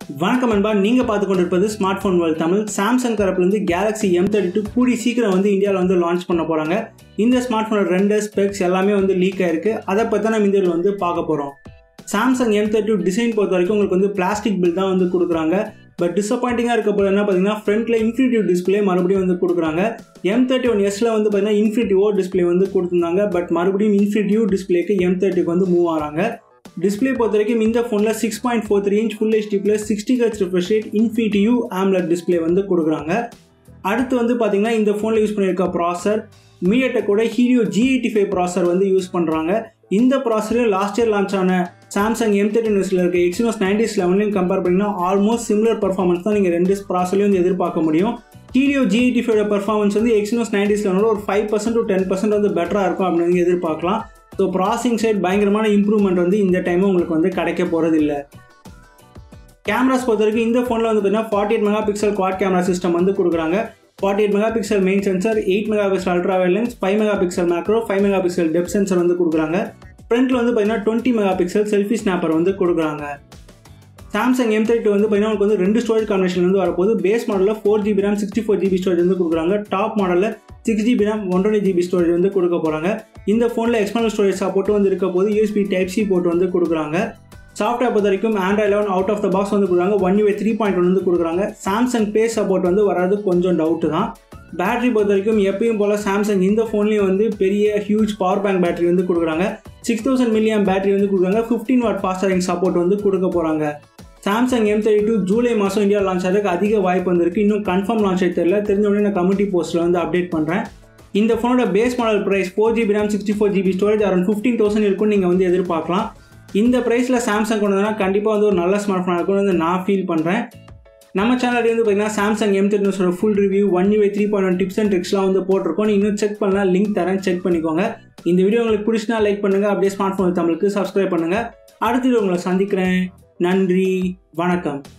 வணக்கம் அன்பா நீங்கள் பார்த்து கொண்டிருப்பது smart phone world Tamil Samsung தரப்புலேருந்து கேலக்ஸி எம் தேர்ட்டி டூ கூடி சீக்கிரம் வந்து இந்தியாவில் வந்து லான்ச் பண்ண போகிறாங்க இந்த ஸ்மார்ட் ஃபோனோட ரெண்டு ஸ்பெக்ஸ் எல்லாமே வந்து லீக் ஆயிருக்கு அதை பற்றி நம்ம இந்த வந்து பார்க்க போகிறோம் Samsung M thirty two design பொறுத்த வரைக்கும் உங்களுக்கு வந்து பிளாஸ்டிக் பில் தான் வந்து கொடுக்குறாங்க பட் டிசப்பாயிண்டிங்காக இருக்க போது என்ன பார்த்தீங்கன்னா ஃப்ரண்ட்டில் இன்ஃபினிட்டிவ் டிஸ்பிளே மறுபடியும் வந்து கொடுக்குறாங்க எம் தேர்ட்டி ஒன் எஸ்ல வந்து பார்த்தீங்கன்னா இன்ஃபினிட்டிவ் ஓ டிஸ்பிளே வந்து கொடுத்துருந்தாங்க பட் மறுபடியும் இன்ஃபினிட்டிவ் டிஸ்பிளேக்கு எம் தேர்ட்டிக்கு வந்து மூவ் ஆகிறாங்க டிஸ்பிளே பொறுத்த வரைக்கும் இந்த ஃபோனில் six point four three inch full HD plus sixty ஹெச் refresh rate Infinity V AMOLED display வந்து கொடுக்குறாங்க அடுத்து வந்து பார்த்தீங்கன்னா இந்த ஃபோனில் யூஸ் பண்ணியிருக்க ப்ராசர் மீடியாடெக்கோட Helio G eighty five processor வந்து யூஸ் பண்ணுறாங்க இந்த ப்ராசரையும் லாஸ்ட் இயர் லான்ச் ஆன சாம்சங் எம் தேர்ட்டி நியூஸில் இருக்க எக்ஸினோஸ் நைன்டிஸ் லெவன்லையும் கம்பேர் பண்ணிங்கன்னா ஆல்மோஸ்ட் சிமிலர் பர்ஃபார்மன்ஸ் தான் நீங்கள் ரெண்டு ப்ராசர்லையும் வந்து எதிர்பார்க்க முடியும் Helio G eighty five performance வந்து எக்ஸினோஸ் நைன்டிஸ் லெவனோட ஒரு five percent to ten percent வந்து பெட்டராக இருக்கும் அப்படின்னு எதிர்பார்க்கலாம் ஸோ ப்ராசிங் சைட் பயங்கரமான இம்ப்ரூவ்மெண்ட் வந்து இந்த டைம் உங்களுக்கு வந்து கிடைக்க போகிறது இல்லை கேமராஸ் பொறுத்த வரைக்கும் இந்த ஃபோனில் வந்து பார்த்தீங்கன்னா forty eight mega pixel quad camera system வந்து கொடுக்குறாங்க forty eight mega pixel main sensor eight mega pixel ultra lens five mega pixel macro five mega pixel depth sensor வந்து கொடுக்குறாங்க ஃப்ரண்ட்டில் வந்து பார்த்தீங்கன்னா twenty mega pixel selfie snapper வந்து கொடுக்குறாங்க Samsung M thirty வந்து பார்த்தீங்கன்னா உங்களுக்கு வந்து ரெண்டு ஸ்டோரேஜ் காம்பினேஷன் வந்து வரப்போது பேஸ் மாடலில் four GB RAM sixty four GB storage வந்து கொடுக்குறாங்க டாப் மாடலில் six GB RAM one twenty GB storage வந்து கொடுக்க போகிறாங்க இந்த ஃபோனில் எக்ஸ்டர்னல் ஸ்டோரேஜ் சப்போர்ட் வந்து இருக்க போது யூஎஸ்பி டைப் சி போர்ட் வந்து கொடுக்குறாங்க சாஃப்ட்வேர் பொறுத்த வரைக்கும் Android eleven out of the box வந்து கொடுக்குறாங்க One UI three point one வந்து கொடுக்குறாங்க சாம்சங் பே சப்போர்ட் வந்து வராது கொஞ்சம் டவுட்டு தான் பேட்டரி பொறுத்த வரைக்கும் எப்பயும் போல் சாம்சங் இந்த ஃபோன்லேயும் வந்து பெரிய ஹியூஜ் பவர் பேங்க் பேட்டரி வந்து கொடுக்குறாங்க சிக்ஸ் தௌசண்ட் மில்லியம் பேட்டரி வந்து கொடுக்குறாங்க fifteen watt fast charging support வந்து கொடுக்க போகிறாங்க சாம்சங் எம் தேர்ட்டி டூ ஜூலை மாதம் இந்தியா லான்ச் ஆகிறதுக்கு அதிக வாய்ப்பு வந்திருக்கு இன்னும் கன்ஃபார்ம் லான்ச் ஆகி தெரியல தெரிஞ்ச உடனே நான் கம்யூனிட்டி போஸ்ட்டில் வந்து அப்டேட் பண்ணுறேன் இந்த ஃபோனோட base model price four GB RAM sixty four GB storage around fifteen thousand இருக்கும்னு நீங்கள் வந்து எதிர்பார்க்கலாம் இந்த ப்ரைஸில் சாம்சங் கொண்டு வந்தால் கண்டிப்பாக வந்து ஒரு நல்ல ஸ்மார்ட் ஃபோனாக இருக்கும்னு வந்து நான் ஃபீல் பண்ணுறேன் நம்ம சேனல் வந்து பார்த்தீங்கன்னா Samsung M thirty full review One UI three point one tips and ட்ரிக்ஸ்லாம் வந்து போட்டிருக்கோம் இன்னும் செக் பண்ணலாம் லிங்க் தரேன் செக் பண்ணிக்கோங்க இந்த வீடியோ உங்களுக்கு பிடிச்சினா லைக் பண்ணுங்கள் அப்படியே ஸ்மார்ட் ஃபோன் தமிழுக்கு சப்ஸ்கிரைப் பண்ணுங்கள் அடுத்த வீடியோ உங்களை சந்திக்கிறேன் நன்றி வணக்கம்